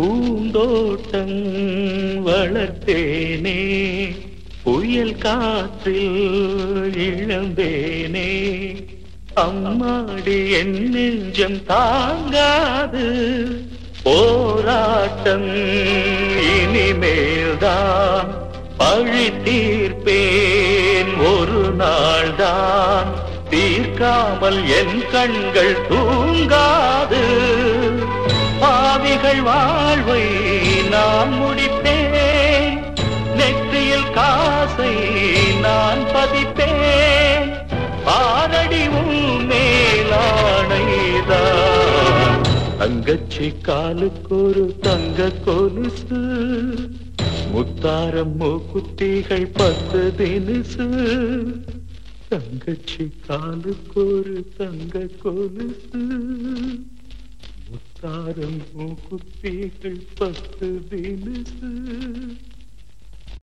பூந்தோட்டம் வளர்த்தேனே புயல் காற்றில் இழந்தேனே அம்மாடி என் நெஞ்சம் தாங்காது போராட்டம் இனிமேல்தான் பழி தீர்ப்பேன் ஒரு நாள்தான் தீர்க்காமல் என் கண்கள் தூங்காது பாவிகள் வாழ்வை நான் முடிப்பேன் நெற்றியில் காசை நான் பதிப்பேன் ஆரடி உன் மேலானைதான் தங்கச்சி காலுக்கு ஒரு தங்க கொலுசு முத்தாரம் மூக்குத்திகள் பத்து தினுசு தங்கச்சி காலுக்கு ஒரு தங்க கொலுசு முத்தாரம் மூக்குத்திகள் பத்து தினுசு